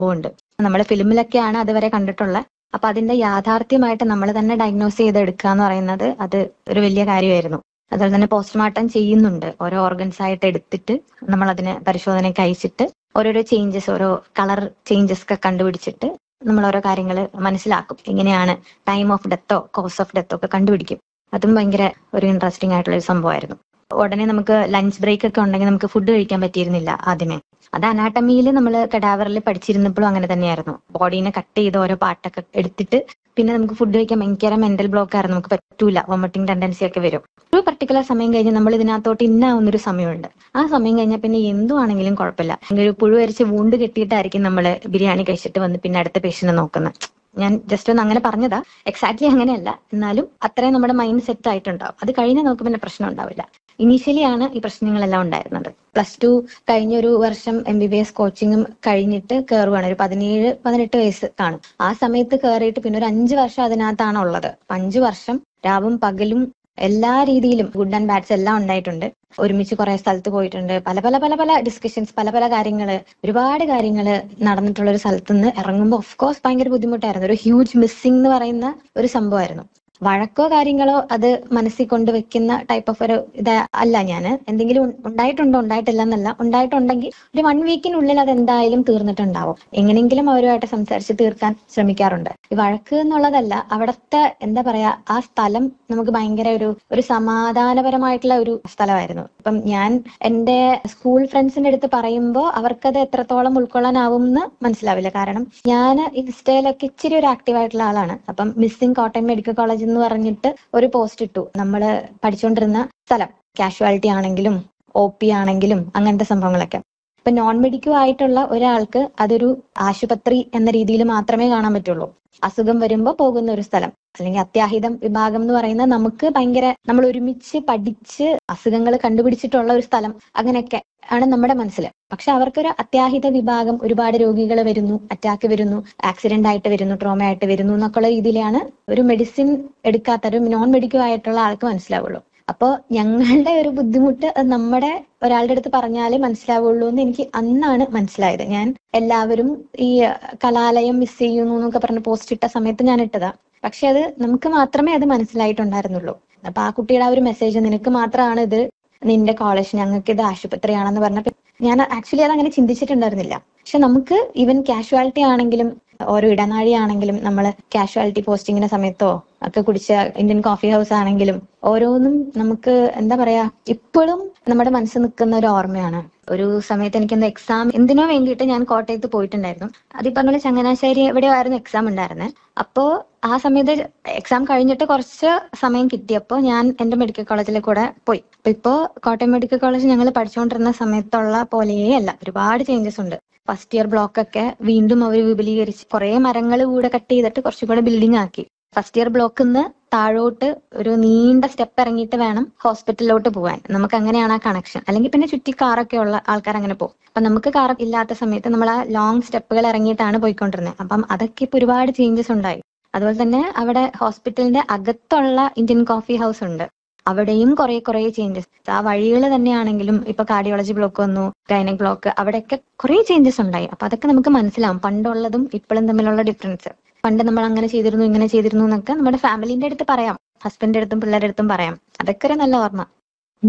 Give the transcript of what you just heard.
സംഭവമുണ്ട് നമ്മൾ ഫിലിമിലൊക്കെയാണ് അതുവരെ കണ്ടിട്ടുള്ളത് അപ്പൊ അതിന്റെ യാഥാർത്ഥ്യമായിട്ട് നമ്മൾ തന്നെ ഡയഗ്നോസ് ചെയ്തെടുക്കുക എന്ന് പറയുന്നത് അത് ഒരു വലിയ കാര്യമായിരുന്നു അതുപോലെ തന്നെ പോസ്റ്റ്മോർട്ടം ചെയ്യുന്നുണ്ട് ഓരോ ഓർഗൻസ് ആയിട്ട് എടുത്തിട്ട് നമ്മൾ അതിന് പരിശോധനയ്ക്ക് അയച്ചിട്ട് ഓരോരോ ചേഞ്ചസ് ഓരോ കളർ ചേഞ്ചസ് ഒക്കെ കണ്ടുപിടിച്ചിട്ട് നമ്മൾ ഓരോ കാര്യങ്ങൾ മനസ്സിലാക്കും എങ്ങനെയാണ് ടൈം ഓഫ് ഡെത്തോ കോസ് ഓഫ് ഡെത്തോ ഒക്കെ കണ്ടുപിടിക്കും അതും ഭയങ്കര ഒരു ഇൻട്രസ്റ്റിംഗ് ആയിട്ടുള്ള ഒരു സംഭവമായിരുന്നു ഉടനെ നമുക്ക് ലഞ്ച് ബ്രേക്ക് ഒക്കെ ഉണ്ടെങ്കിൽ നമുക്ക് ഫുഡ് കഴിക്കാൻ പറ്റിയിരുന്നില്ല ആദ്യമേ അത് അനാട്ടമിയിൽ നമ്മൾ കഡാവറിൽ പഠിച്ചിരുന്നപ്പോഴും അങ്ങനെ തന്നെയായിരുന്നു ബോഡീനെ കട്ട് ചെയ്ത് ഓരോ പാർട്ടൊക്കെ എടുത്തിട്ട് പിന്നെ നമുക്ക് ഫുഡ് കഴിക്കാൻ ഭയങ്കര മെന്റൽ ബ്ലോക്ക് ആയിരുന്നു നമുക്ക് പറ്റൂല വോമിറ്റിംഗ് ടെൻഡൻസി ഒക്കെ വരും ഒരു പർട്ടിക്കുലർ സമയം കഴിഞ്ഞ് നമ്മൾ ഇതിനകത്തോട്ട് ഇന്നാവുന്നൊരു സമയമുണ്ട് ആ സമയം കഴിഞ്ഞാൽ പിന്നെ എന്തുവാണെങ്കിലും കുഴപ്പമില്ല ഒരു പുഴു വരച്ച് വൂണ്ട് കെട്ടിയിട്ടായിരിക്കും നമ്മൾ ബിരിയാണി കഴിച്ചിട്ട് വന്ന് പിന്നെ അടുത്ത പേഷ്യന്റ് നോക്കുന്നത് ഞാൻ ജസ്റ്റ് ഒന്ന് അങ്ങനെ പറഞ്ഞതാ എക്സാക്ട്ലി അങ്ങനെയല്ല എന്നാലും അത്രയും നമ്മുടെ മൈൻഡ് സെറ്റ് ആയിട്ടുണ്ടാവും അത് കഴിഞ്ഞാൽ നമുക്ക് പിന്നെ പ്രശ്നം ഉണ്ടാവില്ല ഇനീഷ്യലി ആണ് ഈ പ്രശ്നങ്ങളെല്ലാം ഉണ്ടായിരുന്നത് പ്ലസ് ടു കഴിഞ്ഞ ഒരു വർഷം എം ബി ബി എസ് കോച്ചിങ്ങും കഴിഞ്ഞിട്ട് കയറുവാണ് ഒരു പതിനേഴ് പതിനെട്ട് വയസ്സ് കാണും ആ സമയത്ത് കയറിയിട്ട് പിന്നെ ഒരു അഞ്ച് വർഷം അതിനകത്താണ് ഉള്ളത് അപ്പൊ അഞ്ച് വർഷം രാവും പകലും എല്ലാ രീതിയിലും ഗുഡ് ആൻഡ് ബാഡ്സ് എല്ലാം ഉണ്ടായിട്ടുണ്ട് ഒരുമിച്ച് കുറെ സ്ഥലത്ത് പോയിട്ടുണ്ട് പല പല പല പല ഡിസ്കഷൻസ് പല പല കാര്യങ്ങള് ഒരുപാട് കാര്യങ്ങള് നടന്നിട്ടുള്ള ഒരു സ്ഥലത്ത് നിന്ന് ഇറങ്ങുമ്പോൾ ഓഫ് കോഴ്സ് ഭയങ്കര ബുദ്ധിമുട്ടായിരുന്നു ഒരു ഹ്യൂജ് മിസ്സിംഗ് എന്ന് പറയുന്ന ഒരു സംഭവമായിരുന്നു വഴക്കോ കാര്യങ്ങളോ അത് മനസ്സിൽ കൊണ്ടുവെക്കുന്ന ടൈപ്പ് ഓഫ് ഒരു ഇത് അല്ല ഞാൻ എന്തെങ്കിലും ഉ- ഉണ്ടായിട്ടുണ്ടോ ഉണ്ടായിട്ടില്ല എന്നല്ല ഉണ്ടായിട്ടുണ്ടെങ്കിൽ ഒരു വൺ വീക്കിനുള്ളിൽ അത് എന്തായാലും തീർന്നിട്ടുണ്ടാവും എങ്ങനെയെങ്കിലും അവരുമായിട്ട് സംസാരിച്ച് തീർക്കാൻ ശ്രമിക്കാറുണ്ട് ഈ വഴക്ക് എന്നുള്ളതല്ല അവിടുത്തെ എന്താ പറയാ ആ സ്ഥലം നമുക്ക് ഭയങ്കര ഒരു ഒരു സമാധാനപരമായിട്ടുള്ള ഒരു സ്ഥലമായിരുന്നു ഇപ്പം ഞാൻ എന്റെ സ്കൂൾ ഫ്രണ്ട്സിന്റെ അടുത്ത് പറയുമ്പോൾ അവർക്കത് എത്രത്തോളം ഉൾക്കൊള്ളാനാവും എന്ന് മനസ്സിലാവില്ല കാരണം ഞാൻ ഇൻസ്റ്റയിലൊക്കെ ഇച്ചിരി ഒരു ആക്റ്റീവ് ആയിട്ടുള്ള ആളാണ് അപ്പം മിസ്സിംഗ് കോട്ടയം മെഡിക്കൽ കോളേജ് എന്ന് പറഞ്ഞിട്ട് ഒരു പോസ്റ്റ് ഇട്ടു നമ്മൾ പഠിച്ചുകൊണ്ടിരുന്ന സ്ഥലം കാഷ്വാലിറ്റി ആണെങ്കിലും ഒ പി ആണെങ്കിലും അങ്ങനത്തെ സംഭവങ്ങളൊക്കെ ഇപ്പൊ നോൺ മെഡിക്കൽ ആയിട്ടുള്ള ഒരാൾക്ക് അതൊരു ആശുപത്രി എന്ന രീതിയിൽ മാത്രമേ കാണാൻ പറ്റുള്ളൂ അസുഖം വരുമ്പോൾ പോകുന്ന ഒരു സ്ഥലം അല്ലെങ്കിൽ അത്യാഹിതം വിഭാഗം എന്ന് പറയുന്നത് നമുക്ക് ഭയങ്കര നമ്മൾ ഒരുമിച്ച് പഠിച്ച് അസുഖങ്ങൾ കണ്ടുപിടിച്ചിട്ടുള്ള ഒരു സ്ഥലം അങ്ങനെയൊക്കെ ആണ് നമ്മുടെ മനസ്സിൽ പക്ഷെ അവർക്കൊരു അത്യാഹിത വിഭാഗം ഒരുപാട് രോഗികൾ വരുന്നു അറ്റാക്ക് വരുന്നു ആക്സിഡന്റ് ആയിട്ട് വരുന്നു ട്രോമ ആയിട്ട് വരുന്നു എന്നൊക്കെയുള്ള രീതിയിലാണ് ഒരു മെഡിസിൻ എടുക്കാത്ത ഒരു നോൺ മെഡിക്കൽ ആയിട്ടുള്ള ആൾക്ക് മനസ്സിലാവുള്ളൂ അപ്പോ ഞങ്ങളുടെ ഒരു ബുദ്ധിമുട്ട് അത് നമ്മുടെ ഒരാളുടെ അടുത്ത് പറഞ്ഞാലേ മനസ്സിലാവുള്ളൂ എന്ന് എനിക്ക് അന്നാണ് മനസ്സിലായത് ഞാൻ എല്ലാവരും ഈ കലാലയം മിസ് ചെയ്യുന്നു എന്നൊക്കെ പറഞ്ഞ് പോസ്റ്റ് ഇട്ട സമയത്ത് ഞാൻ ഇട്ടതാ പക്ഷെ അത് നമുക്ക് മാത്രമേ അത് മനസ്സിലായിട്ടുണ്ടായിരുന്നുള്ളൂ അപ്പൊ ആ കുട്ടിയുടെ ആ ഒരു മെസ്സേജ് നിനക്ക് മാത്രമാണ് ഇത് നിന്റെ കോളേജ് ഞങ്ങൾക്ക് ഇത് ആശുപത്രിയാണെന്ന് പറഞ്ഞപ്പോ ഞാൻ ആക്ച്വലി അത് അങ്ങനെ ചിന്തിച്ചിട്ടുണ്ടായിരുന്നില്ല പക്ഷെ നമുക്ക് ഈവൻ കാഷ്വാലിറ്റി ആണെങ്കിലും ഓരോ ഇടനാഴി ആണെങ്കിലും നമ്മൾ കാഷ്വാലിറ്റി പോസ്റ്റിങ്ങിന്റെ സമയത്തോ ഒക്കെ കുടിച്ച ഇന്ത്യൻ കോഫി ഹൗസ് ആണെങ്കിലും ഓരോന്നും നമുക്ക് എന്താ പറയാ ഇപ്പോഴും നമ്മുടെ മനസ്സിൽ നിൽക്കുന്ന ഒരു ഓർമ്മയാണ് ഒരു സമയത്ത് എനിക്ക് എന്താ എക്സാം എന്തിനോ വേണ്ടിയിട്ട് ഞാൻ കോട്ടയത്ത് പോയിട്ടുണ്ടായിരുന്നു അത് ഈ പറഞ്ഞ പോലെ ചങ്ങനാശ്ശേരി എവിടെയോ ആയിരുന്നു എക്സാം ഉണ്ടായിരുന്നത് അപ്പോ ആ സമയത്ത് എക്സാം കഴിഞ്ഞിട്ട് കുറച്ച് സമയം കിട്ടിയപ്പോൾ ഞാൻ എന്റെ മെഡിക്കൽ കോളേജിൽ കൂടെ പോയി അപ്പൊ ഇപ്പോ കോട്ടയം മെഡിക്കൽ കോളേജ് ഞങ്ങൾ പഠിച്ചുകൊണ്ടിരുന്ന സമയത്തുള്ള പോലെയേ അല്ല ഒരുപാട് ചേഞ്ചസ് ഉണ്ട് ഫസ്റ്റ് ഇയർ ബ്ലോക്ക് ഒക്കെ വീണ്ടും അവർ വിപുലീകരിച്ച് കുറെ മരങ്ങൾ കൂടെ കട്ട് ചെയ്തിട്ട് കുറച്ചും കൂടെ ബിൽഡിംഗ് ആക്കി ഫസ്റ്റ് ഇയർ ബ്ലോക്കിൽ നിന്ന് താഴോട്ട് ഒരു നീണ്ട സ്റ്റെപ്പ് ഇറങ്ങിയിട്ട് വേണം ഹോസ്പിറ്റലിലോട്ട് പോകാൻ നമുക്ക് അങ്ങനെയാണ് ആ കണക്ഷൻ അല്ലെങ്കിൽ പിന്നെ ചുറ്റി കാറൊക്കെ ഉള്ള ആൾക്കാർ അങ്ങനെ പോകും അപ്പൊ നമുക്ക് കാർ ഇല്ലാത്ത സമയത്ത് നമ്മൾ ആ ലോങ് സ്റ്റെപ്പുകൾ ഇറങ്ങിയിട്ടാണ് പോയിക്കൊണ്ടിരുന്നത് അപ്പം അതൊക്കെ ഇപ്പൊ ഒരുപാട് ചേഞ്ചസ് ഉണ്ടായി അതുപോലെ തന്നെ അവിടെ ഹോസ്പിറ്റലിന്റെ അകത്തുള്ള ഇന്ത്യൻ കോഫി ഹൗസ് ഉണ്ട് അവിടെയും കുറെ കുറെ ചേഞ്ചസ് ആ വഴികൾ തന്നെയാണെങ്കിലും ഇപ്പൊ കാർഡിയോളജി ബ്ലോക്ക് വന്നു ഗൈനക് ബ്ലോക്ക് അവിടെയൊക്കെ കുറെ ചേഞ്ചസ് ഉണ്ടായി അപ്പൊ അതൊക്കെ നമുക്ക് മനസ്സിലാവും പണ്ടുള്ളതും ഇപ്പോഴും തമ്മിലുള്ള ഡിഫറൻസ് പണ്ട് നമ്മൾ അങ്ങനെ ചെയ്തിരുന്നു ഇങ്ങനെ ചെയ്തിരുന്നു എന്നൊക്കെ നമ്മുടെ ഫാമിലിന്റെ അടുത്ത് പറയാം ഹസ്ബൻഡിന്റെ അടുത്തും പിള്ളേരുടെ അടുത്തും പറയാം അതൊക്കെ ഒരു നല്ല ഓർമ്മ